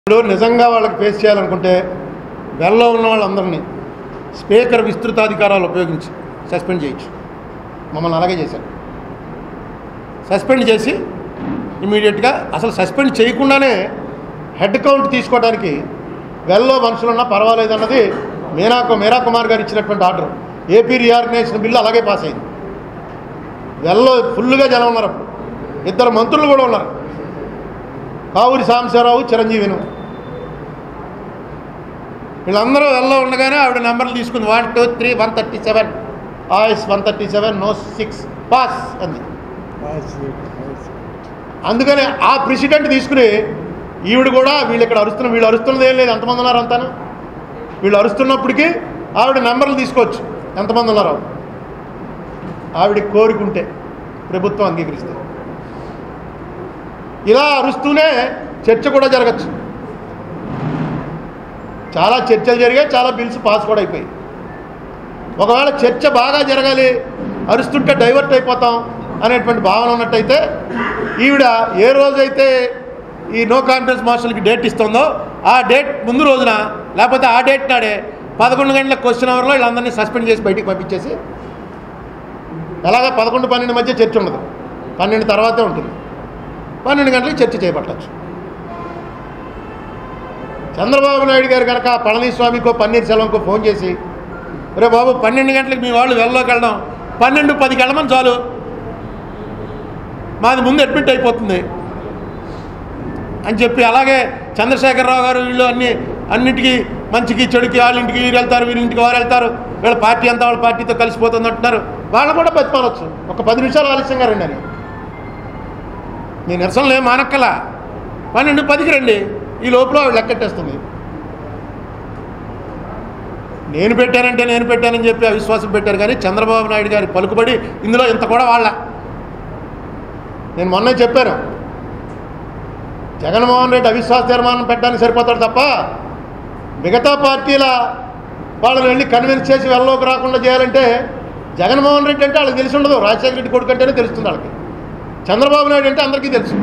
ఇప్పుడు నిజంగా వాళ్ళకి ఫేస్ చేయాలనుకుంటే వెల్లో ఉన్న వాళ్ళందరినీ స్పీకర్ విస్తృతాధికారాలు ఉపయోగించి సస్పెండ్ చేయొచ్చు మమ్మల్ని అలాగే చేశారు సస్పెండ్ చేసి ఇమీడియట్గా అసలు సస్పెండ్ చేయకుండానే హెడ్ కౌంట్ తీసుకోవడానికి వెల్లో మనుషులున్నా పర్వాలేదు అన్నది మీనాకు మీరా కుమార్ గారు ఇచ్చినటువంటి ఆర్డర్ ఏపీ రీఆర్గనైజేషన్ బిల్లు అలాగే పాస్ అయింది వెల్లో ఫుల్గా జనం ఉన్నారు అప్పుడు ఇద్దరు మంత్రులు కూడా ఉన్నారు కావురి సాంబశివరావు చిరంజీవిను వీళ్ళందరూ వెళ్ళ ఉండగానే ఆవిడ నెంబర్లు తీసుకుంది one two three one thirty seven ఆయిస్ one thirty seven no six pass అంది అందుకని ఆ ప్రెసిడెంట్ తీసుకుని ఈవిడ కూడా వీళ్ళు ఇక్కడ అరుస్తున్న వీళ్ళు అరుస్తున్నది ఏం లేదు ఎంతమంది ఉన్నారు అంతాను వీళ్ళు అరుస్తున్నప్పటికీ ఆవిడ నెంబర్లు తీసుకోవచ్చు ఎంతమంది ఉన్నారు ఆవిడ కోరుకుంటే ప్రభుత్వం అంగీకరిస్తే ఇలా అరుస్తూనే చర్చ కూడా జరగచ్చు చాలా చర్చలు జరిగాయి చాలా బిల్స్ పాస్ కూడా అయిపోయాయి ఒకవేళ చర్చ బాగా జరగాలి అరుస్తుంటే డైవర్ట్ అయిపోతాం అనేటువంటి భావన ఉన్నట్టయితే ఈవిడ ఏ రోజైతే ఈ నో కాన్ఫిడెన్స్ మోషన్కి డేట్ ఇస్తుందో ఆ డేట్ ముందు రోజున లేకపోతే ఆ డేట్ నాడే పదకొండు గంటల క్వశ్చన్ అవర్లో వీళ్ళందరినీ సస్పెండ్ చేసి బయటికి పంపించేసి ఎలాగ పదకొండు పన్నెండు మధ్య చర్చ ఉండదు పన్నెండు తర్వాతే ఉంటుంది పన్నెండు గంటలకు చర్చ చేపట్టచ్చు చంద్రబాబు నాయుడు గారు కనుక పళనిస్వామికో పన్నీర్ సెల్వంకో ఫోన్ చేసి రే బాబు పన్నెండు గంటలకు మీ వాళ్ళు వెళ్ళలోకి వెళ్ళడం పన్నెండు పదికి వెళ్ళమని చాలు మాది ముందు అడ్మిట్ అయిపోతుంది అని చెప్పి అలాగే చంద్రశేఖరరావు గారు వీళ్ళు అన్ని అన్నింటికి మంచికి చెడుకి వాళ్ళ ఇంటికి వీరు వెళ్తారు వీరి ఇంటికి వారు వెళ్తారు వీళ్ళ పార్టీ అంతా వాళ్ళ పార్టీతో కలిసిపోతుంది అంటున్నారు వాళ్ళు కూడా బతిమాలొచ్చు ఒక పది నిమిషాలు ఆలస్యంగా రండి అని మీ నిరసనలు ఏం మానక్కల పన్నెండు పదికి రండి ఈ లోపల ఆవిడ లెక్కెట్టేస్తుంది నేను పెట్టానంటే నేను పెట్టానని చెప్పి అవిశ్వాసం పెట్టారు కానీ చంద్రబాబు నాయుడు గారి పలుకుబడి ఇందులో ఇంత కూడా వాళ్ళ నేను మొన్నే చెప్పాను జగన్మోహన్ రెడ్డి అవిశ్వాస తీర్మానం పెట్టడానికి సరిపోతాడు తప్ప మిగతా పార్టీల వాళ్ళని వెళ్ళి కన్విన్స్ చేసి వెళ్ళలోకి రాకుండా చేయాలంటే జగన్మోహన్ రెడ్డి అంటే వాళ్ళకి తెలిసి ఉండదు రాజశేఖర రెడ్డి కొడుకు అంటేనే తెలుస్తుంది వాళ్ళకి చంద్రబాబు నాయుడు అంటే అందరికీ తెలుసు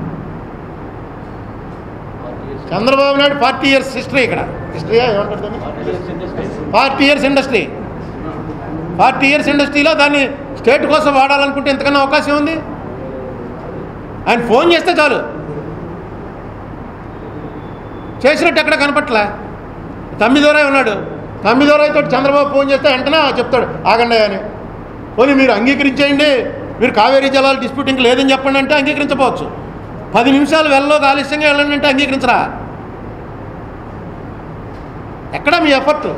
Chandrababu Naidu forty years history ఇక్కడ హిస్టరీయా ఏమంటారు దాన్ని forty years industry forty years ఇండస్ట్రీలో దాన్ని స్టేట్ కోసం వాడాలనుకుంటే ఎంతకన్నా అవకాశం ఉంది ఆయన ఫోన్ చేస్తే చాలు చేసినట్టు ఎక్కడ కనపట్లే తమ్మిదోరాయ్ ఉన్నాడు తమ్మిదోరాయ్ తోటి చంద్రబాబు ఫోన్ చేస్తే వెంటనే చెప్తాడు ఆగండి అని పోనీ మీరు అంగీకరించేయండి మీరు కావేరీ జలాల డిస్ప్యూట్ ఇంక లేదని చెప్పండి అంటే అంగీకరించకపోవచ్చు పది నిమిషాలు వెళ్ళలోకి ఆలస్యంగా వెళ్ళండి అంటే అంగీకరించరా ఎక్కడ మీ ఎఫర్ట్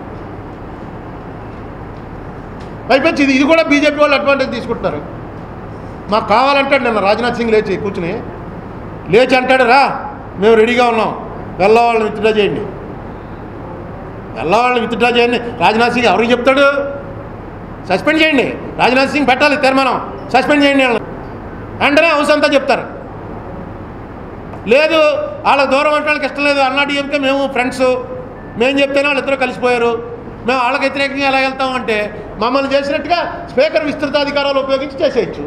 పైపెచ్చి ఇది ఇది కూడా బీజేపీ వాళ్ళు అడ్వాంటేజ్ తీసుకుంటున్నారు మాకు కావాలంటాడు నిన్న రాజ్నాథ్ సింగ్ లేచి కూర్చుని లేచి అంటాడు రా మేము రెడీగా ఉన్నాం వెళ్ళవాళ్ళని విత్డ్రా చేయండి వెళ్ళవాళ్ళని విత్డ్రా చేయండి రాజ్నాథ్ సింగ్ ఎవరికి చెప్తాడు సస్పెండ్ చేయండి రాజ్నాథ్ సింగ్ పెట్టాలి తీర్మానం సస్పెండ్ చేయండి వాళ్ళని వెంటనే హౌస్ అంతా చెప్తారు లేదు వాళ్ళ దూరం అంటే వాళ్ళకి ఇష్టం లేదు అన్నా డిఎంకే మేము ఫ్రెండ్స్ మేము చెప్తేనే వాళ్ళు ఇద్దరు కలిసిపోయారు మేము వాళ్ళకి వ్యతిరేకంగా ఎలా వెళ్తాం అంటే మమ్మల్ని చేసినట్టుగా స్పీకర్ విస్తృతాధికారాలు ఉపయోగించి చేసేయచ్చు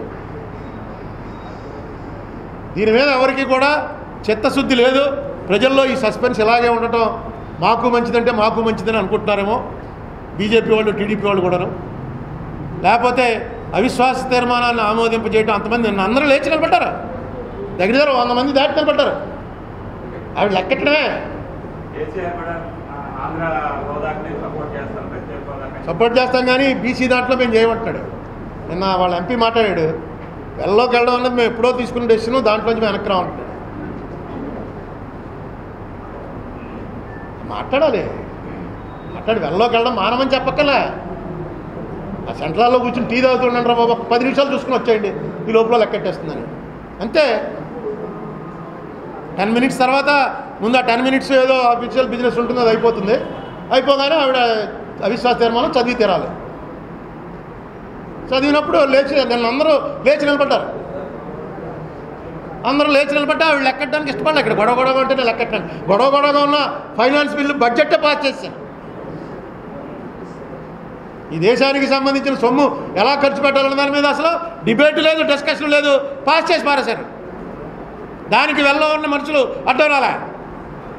దీని మీద ఎవరికి కూడా చిత్తశుద్ధి లేదు ప్రజల్లో ఈ సస్పెన్స్ ఇలాగే ఉండటం మాకు మంచిదంటే మాకు మంచిదని అనుకుంటున్నారేమో బీజేపీ వాళ్ళు టీడీపీ వాళ్ళు కూడాను లేకపోతే అవిశ్వాస తీర్మానాన్ని ఆమోదింపజేయడం అంతమంది నిన్న అందరూ లేచి నిలబడ్డారు దగ్గర దగ్గర వంద మంది దాటి నిలబడ్డారు ఆవిడ లెక్కెట్టడమే కేసీఆర్ కూడా ఆ, ఆంధ్ర హోదాకి సపోర్ట్ చేస్తారు ప్రత్యేక హోదాకి సపోర్ట్ చేస్తాం కానీ బీసీ దాంట్లో మేము చేయమంటున్నాడు నిన్న వాళ్ళ ఎంపీ మాట్లాడాడు వెళ్ళలోకి వెళ్ళడం అన్నది మేము ఎప్పుడో తీసుకున్న డెసిషన్ దాంట్లోంచి మేము వెనక్కి రామంటున్నాడు మాట్లాడాలి మాట్లాడి వెళ్ళలోకి వెళ్ళడం మానమని చెప్పక్కలే ఆ సెంట్రాల్లో కూర్చొని టీ తాగుతుండండి రా బాబా పది నిమిషాలు చూసుకుని వచ్చేయండి ఈ లోపల లెక్కెట్టేస్తుందని అంతే టెన్ మినిట్స్ తర్వాత ముందు ఆ టెన్ మినిట్స్ ఏదో అఫీషియల్ బిజినెస్ ఉంటుంది అది అయిపోతుంది అయిపోగానే ఆవిడ అవిశ్వాస తీర్మానం చదివి తీరాలి చదివినప్పుడు లేచి నిన్న అందరూ లేచి నిలబడ్డారు అందరూ లేచి నిలబడ్డా ఆవిడ లెక్కడానికి ఇష్టపడలే ఇక్కడ గొడవ గొడవ ఉంటేనే లెక్కట్టండి గొడవ గొడవగా ఉన్న ఫైనాన్స్ బిల్లు బడ్జెట్టే పాస్ చేశాను ఈ దేశానికి సంబంధించిన సొమ్ము ఎలా ఖర్చు పెట్టాలన్న దాని మీద అసలు డిబేట్ లేదు డిస్కషన్ లేదు పాస్ చేసి పారేశారు దానికి వెళ్ళ ఉన్న మనుషులు అడ్డం రాలే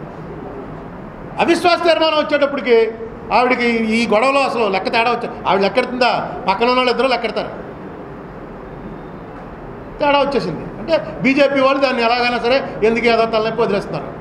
అవిశ్వాస తీర్మానం వచ్చేటప్పటికి ఆవిడకి ఈ గొడవలో అసలు లెక్క తేడా వచ్చా ఆవిడ లెక్కెడుతుందా పక్కన ఉన్న వాళ్ళు ఇద్దరు లెక్కెడతారు తేడా వచ్చేసింది అంటే బీజేపీ వాళ్ళు దాన్ని ఎలాగైనా సరే ఎందుకు ఏదో తలనొప్పి వదిలేస్తున్నారు